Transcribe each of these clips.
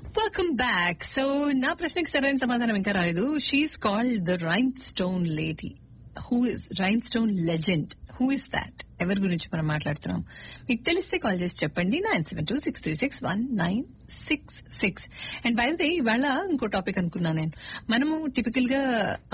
welcome back so నా ప్రశ్నకి సరైన సమాధానం ఇంకా రాలేదు she is called the rain stone lady who is rain stone legend who is that ఎవరి గురించి మనం మాట్లాడుతున్నాం మీకు తెలిస్తే కాల్ చేసి చెప్పండి nine seven two six three six one nine six six and by the ఇవాళ ఇంకో టాపిక్ అనుకున్నా నేను మనము టిపికల్ గా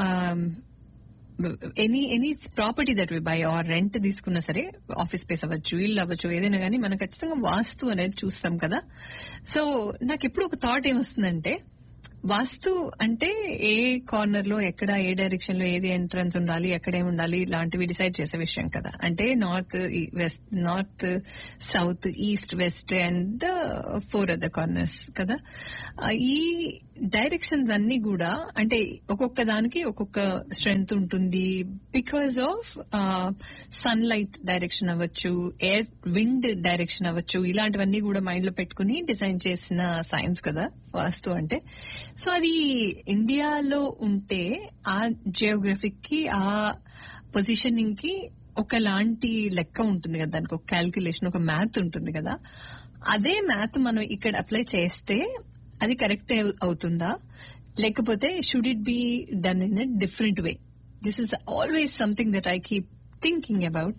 any any property that we buy or rent తీసుకున్నా సరే ఆఫీస్ స్పేస్ అవ్వచ్చు ఇల్లు అవ్వచ్చు ఏదైనా కానీ మనం ఖచ్చితంగా వాస్తు అనేది చూస్తాం కదా సో నాకు ఎప్పుడు ఒక థాట్ ఏమొస్తుందంటే వాస్తు అంటే ఏ కార్నర్ లో ఎక్కడ ఏ డైరెక్షన్ లో ఏది ఎంట్రన్స్ ఉండాలి ఎక్కడ ఏమి ఉండాలి ఇలాంటివి డిసైడ్ చేసే విషయం కదా అంటే north west north south east west and the four other corners కదా ఆ, ఈ డైరెక్షన్స్ అన్ని కూడా అంటే ఒక్కొక్క దానికి ఒక్కొక్క స్ట్రెంగ్త్ ఉంటుంది because of sun light direction అవ్వచ్చు ఎయిర్ విండ్ డైరెక్షన్ అవ్వచ్చు ఇలాంటివన్నీ కూడా మైండ్ లో పెట్టుకుని డిజైన్ చేసిన సైన్స్ కదా వాస్తు అంటే సో అది ఇండియాలో ఉంటే ఆ జియోగ్రఫిక్ కి ఆ పొజిషనింగ్ కి ఒకలాంటి లెక్క ఉంటుంది కదా దానికి ఒక క్యాల్కులేషన్ ఒక మ్యాథ్ ఉంటుంది కదా అదే మ్యాథ్ మనం ఇక్కడ అప్లై చేస్తే అది కరెక్ట్ అవుతుందా లేకపోతే should it be done in a different way this is always something that I keep thinking about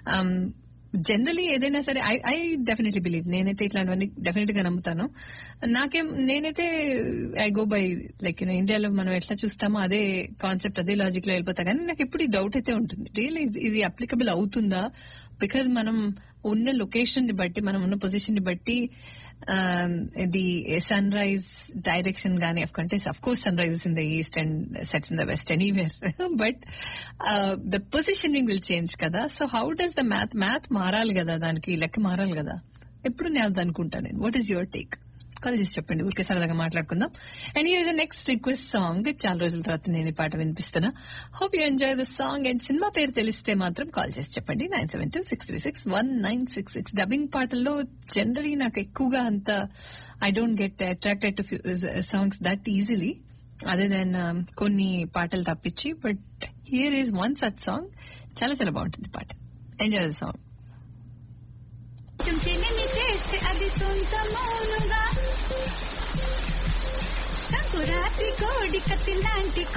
generally ఏదైనా సరే ఐ ఐ డెఫినెట్లీ బిలీవ్ నేనైతే ఇట్లాంటివన్నీ డెఫినెట్ గా నమ్ముతాను నాకేం నేనైతే I go by like you know ఇండియాలో మనం ఎట్లా చూస్తామో అదే కాన్సెప్ట్ అదే లాజిక్ లో వెళ్ళిపోతా కానీ నాకు ఎప్పుడు ఈ డౌట్ అయితే ఉంటుంది రియల్ ఇది అప్లికబుల్ అవుతుందా బికాజ్ మనం ఉన్న లొకేషన్ ని బట్టి మనం ఉన్న పొజిషన్ ని బట్టి um, ఇది సన్ రైజ్ డైరెక్షన్ గానీ అంటే of course sun rises in the east and sets in the west anywhere but the positioning will change కదా so how does the math math మారాలి కదా దానికి లెక్క మారాలి కదా ఎప్పుడు నేను అది అనుకుంటా నేను what is your take call చేసి చెప్పండి ఊరికే సరదాగా మాట్లాడుకుందాం అండ్ ఈ నెక్స్ట్ రిక్వెస్ట్ సాంగ్ చాలా రోజుల తర్వాత నేను ఈ పాట వినిపిస్తున్నా hope you enjoy the song and cinema పేరు తెలిస్తే మాత్రం కాల్ చేసి చెప్పండి nine seven two six three six one nine six six dubbing పాటల్లో జనరలీ నాకు ఎక్కువగా అంత I don't get attracted to songs that easily అదే దెన్ కొన్ని పాటలు తప్పించి but here is one such song చాలా చాలా బాగుంటుంది పాట ఎంజాయ్ ద సాంగ్ తుంచిని చేస్తే అది సొంత మౌనుగా సంకురాత్రి కోడి కత్తి లాంటి